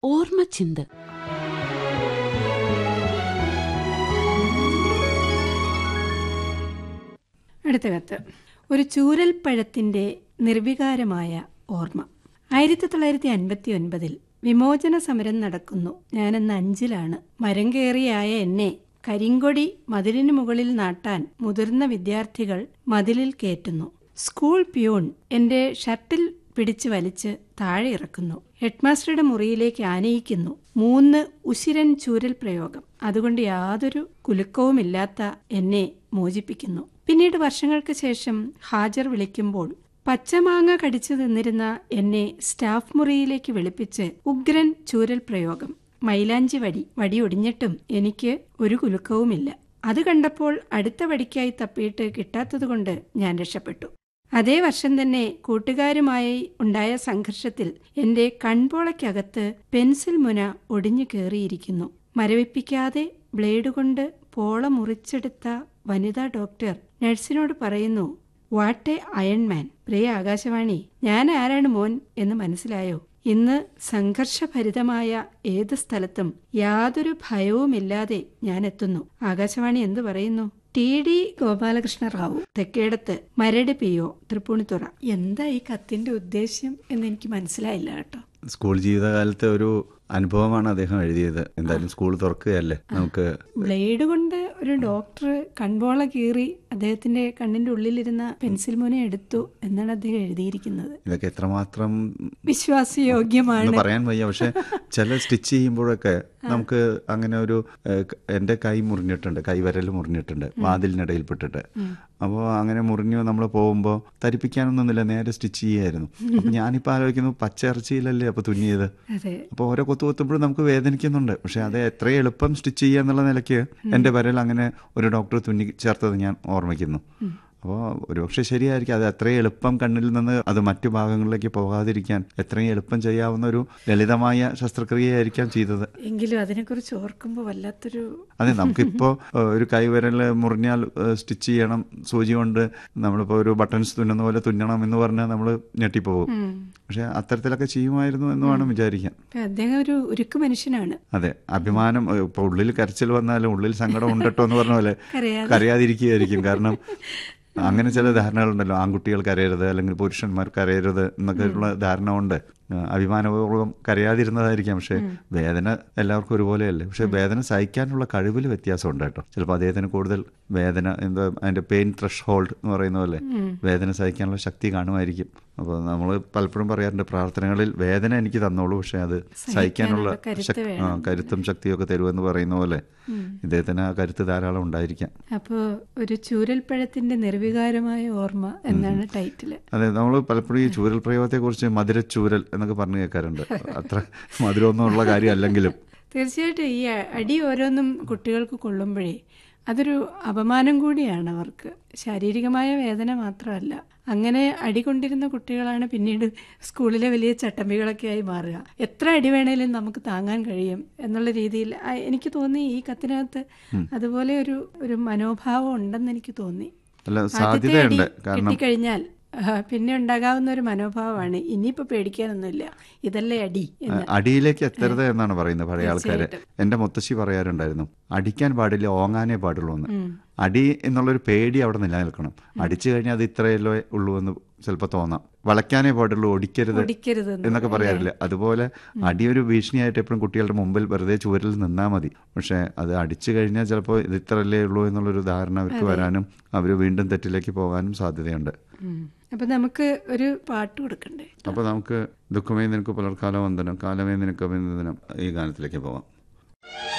ഓർമ്മച്ചിന്ത് അടുത്ത കത്ത് ഒരു ചൂരൽപ്പഴത്തിന്റെ നിർവികാരമായ ഓർമ്മ ആയിരത്തി തൊള്ളായിരത്തി അൻപത്തി ഒൻപതിൽ വിമോചന സമരം നടക്കുന്നു ഞാനെന്ന് അഞ്ചിലാണ് മരം കയറിയായ എന്നെ കരിങ്കൊടി മതിലിനു മുകളിൽ നാട്ടാൻ മുതിർന്ന വിദ്യാർത്ഥികൾ മതിലിൽ കയറ്റുന്നു സ്കൂൾ പ്യൂൺ എന്റെ ഷർട്ടിൽ പിടിച്ചു വലിച്ച് താഴെ ഇറക്കുന്നു ഹെഡ്മാസ്റ്ററുടെ മുറിയിലേക്ക് ആനയിക്കുന്നു മൂന്ന് ഉശിരൻ ചൂരൽ പ്രയോഗം അതുകൊണ്ട് യാതൊരു കുലുക്കവുമില്ലാത്ത എന്നെ മോചിപ്പിക്കുന്നു പിന്നീട് വർഷങ്ങൾക്ക് ശേഷം ഹാജർ വിളിക്കുമ്പോൾ പച്ചമാങ്ങ കടിച്ചു നിന്നിരുന്ന എന്നെ സ്റ്റാഫ് മുറിയിലേക്ക് വിളിപ്പിച്ച് ഉഗ്രൻ ചൂരൽ പ്രയോഗം മൈലാഞ്ചി വടി വടി ഒടിഞ്ഞിട്ടും എനിക്ക് ഒരു കുലുക്കവുമില്ല അത് കണ്ടപ്പോൾ അടുത്ത വടിക്കായി തപ്പിയിട്ട് കിട്ടാത്തതുകൊണ്ട് ഞാൻ രക്ഷപ്പെട്ടു അതേ വർഷം തന്നെ കൂട്ടുകാരുമായി ഉണ്ടായ സംഘർഷത്തിൽ എന്റെ കൺപോളയ്ക്കകത്ത് പെൻസിൽ മുന ഒടിഞ്ഞു കയറിയിരിക്കുന്നു മരവിപ്പിക്കാതെ ബ്ലേഡ് കൊണ്ട് പോള മുറിച്ചെടുത്ത വനിതാ ഡോക്ടർ നഴ്സിനോട് പറയുന്നു വാട്ട് എ അയൺമാൻ പ്രിയ ആകാശവാണി ഞാൻ ആരാണ് മോൻ എന്ന് മനസ്സിലായോ ഇന്ന് സംഘർഷഭരിതമായ ഏത് സ്ഥലത്തും യാതൊരു ഭയവുമില്ലാതെ ഞാൻ എത്തുന്നു ആകാശവാണി എന്തു പറയുന്നു T D Gopalakrishna Rao Thekkedath Maradu P O Tripunithura എന്താ ഈ കത്തിന്റെ ഉദ്ദേശ്യം എന്ന് എനിക്ക് മനസ്സിലായില്ല കേട്ടോ സ്കൂൾ ജീവിതകാലത്തെ ഒരു അനുഭവമാണ് അദ്ദേഹം എഴുതിയത് എന്തായാലും സ്കൂൾ തുറക്കുകയല്ലേ നമുക്ക് ബ്ലേഡ് കൊണ്ട് ഒരു ഡോക്ടർ കൺപോള കീറി അദ്ദേഹത്തിന്റെ കണ്ണിന്റെ ഉള്ളിലിരുന്ന പെൻസിൽ മുന എടുത്തു എന്നാണ് അദ്ദേഹം എഴുതിയിരിക്കുന്നത് ഇതൊക്കെ എത്രമാത്രം വിശ്വാസയോഗ്യമാണ് എന്ന് പറയാൻ വയ്യ പക്ഷെ ചില സ്റ്റിച്ച് ചെയ്യുമ്പോഴൊക്കെ നമുക്ക് അങ്ങനെ ഒരു ഏഹ്, ക- എന്റെ കൈ മുറിഞ്ഞിട്ടുണ്ട് കൈവരൽ മുറിഞ്ഞിട്ടുണ്ട് വാതിലിനിടയിൽപ്പെട്ടിട്ട് അപ്പോൾ അങ്ങനെ മുറിഞ്ഞു നമ്മൾ പോകുമ്പോൾ തരിപ്പിക്കാനൊന്നുമില്ല നേരെ സ്റ്റിച്ച് ചെയ്യായിരുന്നു അപ്പം ഞാനിപ്പോൾ ആലോചിക്കുന്നു പച്ച ഇറച്ചിയിലല്ലേ അപ്പോൾ തുന്നിയത് അതെ അപ്പോൾ ഓരോ കൊത്തു കൊത്തുമ്പോഴും നമുക്ക് വേദനിക്കുന്നുണ്ട് പക്ഷെ അത് എത്ര എളുപ്പം സ്റ്റിച്ച് ചെയ്യുക എന്നുള്ള നിലയ്ക്ക് എൻ്റെ വിരൽ അങ്ങനെ ഒരു ഡോക്ടർ തുന്നി ചേർത്തത് ഞാൻ ഓർമ്മിക്കുന്നു അപ്പോൾ ഒരുപക്ഷെ ശരിയായിരിക്കും അത് എത്രയും എളുപ്പം കണ്ണിൽ നിന്ന് അത് മറ്റു ഭാഗങ്ങളിലേക്ക് പോകാതിരിക്കാൻ എത്രയും എളുപ്പം ചെയ്യാവുന്ന ഒരു ലളിതമായ ശസ്ത്രക്രിയയായിരിക്കാം ചെയ്തത് എങ്കിലും അതിനെക്കുറിച്ച് ഓർക്കുമ്പോൾ വല്ലാത്തൊരു അതെ നമുക്കിപ്പോൾ ഒരു കൈവിരൽ മുറിഞ്ഞാൽ സ്റ്റിച്ച് ചെയ്യണം സൂചി കൊണ്ട് നമ്മളിപ്പോൾ ഒരു ബട്ടൺസ് തുന്നുന്ന പോലെ തുന്നണം എന്ന് പറഞ്ഞാൽ നമ്മൾ ഞെട്ടിപ്പോകും പക്ഷെ അത്തരത്തിലൊക്കെ ചെയ്യുമായിരുന്നു എന്ന് വേണം വിചാരിക്കാൻ ഇപ്പൊ അദ്ദേഹം ഒരു ഉരുക്ക് മനുഷ്യനാണ് അതെ അഭിമാനം ഏഹ്, ഇപ്പൊ ഉള്ളിൽ കരച്ചിൽ വന്നാലും ഉള്ളിൽ സങ്കടം ഉണ്ടട്ടോ എന്ന് പറഞ്ഞ പോലെ കരയാതെ. കരയാതിരിക്കുകയായിരിക്കും കാരണം അങ്ങനെ ചില ധാരണകളുണ്ടല്ലോ ആൺകുട്ടികൾ കരയരുത് അല്ലെങ്കിൽ പുരുഷന്മാർ കരയരുത് എന്നൊക്കെ ഉള്ള ധാരണ കൊണ്ട് ഏഹ്, അഭിമാനപൂർവ്വം കരയാതിരുന്നതായിരിക്കാം പക്ഷെ വേദന എല്ലാവർക്കും ഒരുപോലെയല്ലേ പക്ഷെ വേദന സഹിക്കാനുള്ള കഴിവിൽ വ്യത്യാസമുണ്ട് കേട്ടോ ചിലപ്പോൾ അദ്ദേഹത്തിന് കൂടുതൽ വേദന എന്താ അതിന്റെ പെയിൻ ത്രഷ് ഹോൾഡ് എന്ന് പറയുന്ന പോലെ വേദന സഹിക്കാനുള്ള ശക്തി കാണുമായിരിക്കും അപ്പോൾ നമ്മൾ പലപ്പോഴും പറയാറുണ്ട് പ്രാർത്ഥനകളിൽ വേദന എനിക്ക് തന്നോളൂ പക്ഷെ അത് സഹിക്കാനുള്ള കരുത്ത് ശക്- ആ, കരുത്തും ശക്തിയും ഒക്കെ തരുമെന്ന് പറയുന്ന പോലെ ഇദ്ദേഹത്തിന് ആ കരുത്ത് ധാരാളം ഉണ്ടായിരിക്കാം അപ്പോൾ ഒരു ചൂരൽപ്പഴത്തിന്റെ നിർവികാരമായ ഓർമ്മ എന്നാണ് ടൈറ്റില് അതെ നമ്മൾ പലപ്പോഴും ഈ ചൂരൽ പ്രയോഗത്തെക്കുറിച്ച് മധുരച്ചൂരൽ എന്നൊക്കെ പറഞ്ഞു കേൾക്കാറുണ്ട് അത്ര മധുരമൊന്നും ഉള്ള കാര്യമല്ലെങ്കിലും തീർച്ചയായിട്ടും ഈ അ- അടി ഓരോന്നും കുട്ടികൾക്ക് കൊള്ളുമ്പോഴേ അതൊരു അപമാനം കൂടിയാണ് അവർക്ക് ശാരീരികമായ വേദന മാത്രമല്ല അങ്ങനെ അടി കൊണ്ടിരുന്ന കുട്ടികളാണ് പിന്നീട് സ്കൂളിലെ വലിയ ചട്ടമ്പികളൊക്കെ ആയി മാറുക എത്ര അടി വേണേലും നമുക്ക് താങ്ങാൻ കഴിയും എന്നുള്ള രീതിയിൽ ആ, എനിക്ക് തോന്നി ഈ കത്തിനകത്ത് അതുപോലെ ഒരു ഒരു മനോഭാവം ഉണ്ടെന്ന് എനിക്ക് തോന്നി അല്ല ആദ്യത്തെ അടി സാധ്യതയുണ്ട് കാരണം കിട്ടിക്കഴിഞ്ഞാൽ ആ, പിന്നെ ഉണ്ടാകാവുന്ന ഒരു മനോഭാവമാണ് ഇനിയിപ്പോ പേടിക്കാനൊന്നുമില്ല ഇതല്ലേ അടി എന്ന് അടിയിലേക്ക് എത്തരുത് എന്നാണ് പറയുന്നത് പഴയ ആൾക്കാര് എന്റെ മുത്തശ്ശി പറയാറുണ്ടായിരുന്നു അടിക്കാൻ പാടില്ല ഓങ്ങാനേ പാടുള്ളൂ എന്ന് അടി എന്നുള്ളൊരു പേടി അവിടെ നിലനിൽക്കണം അടിച്ചു കഴിഞ്ഞാൽ അത് ഇത്രയല്ലോ ഉള്ളൂ എന്ന് ചിലപ്പോൾ തോന്നാം വളയ്ക്കാനേ പാടുള്ളൂ ഒടിക്കരുത് ഒടിക്കരുത് എന്ന് എന്നൊക്കെ പറയാറില്ല അതുപോലെ അടി ഒരു ഭീഷണിയായിട്ട് എപ്പോഴും കുട്ടികളുടെ മുമ്പിൽ വെറുതെ ചുവരിൽ നിന്നാൽ മതി പക്ഷെ അത് അടിച്ചു കഴിഞ്ഞാൽ ചിലപ്പോൾ ഇത് ഇത്രയല്ലേ ഉള്ളൂ എന്നുള്ളൊരു ധാരണ അവർക്ക് വരാനും അവർ വീണ്ടും തെറ്റിലേക്ക് പോകാനും സാധ്യതയുണ്ട് ഉം. അപ്പൊ നമുക്ക് ഒരു പാട്ട് കൊടുക്കണ്ടേ അപ്പോൾ നമുക്ക് ദുഃഖമേ നിനക്ക് പുലർക്കാല വന്ദനം കാലമേ നിനക്ക് അഭിനന്ദനം ഈ ഗാനത്തിലേക്ക് പോവാം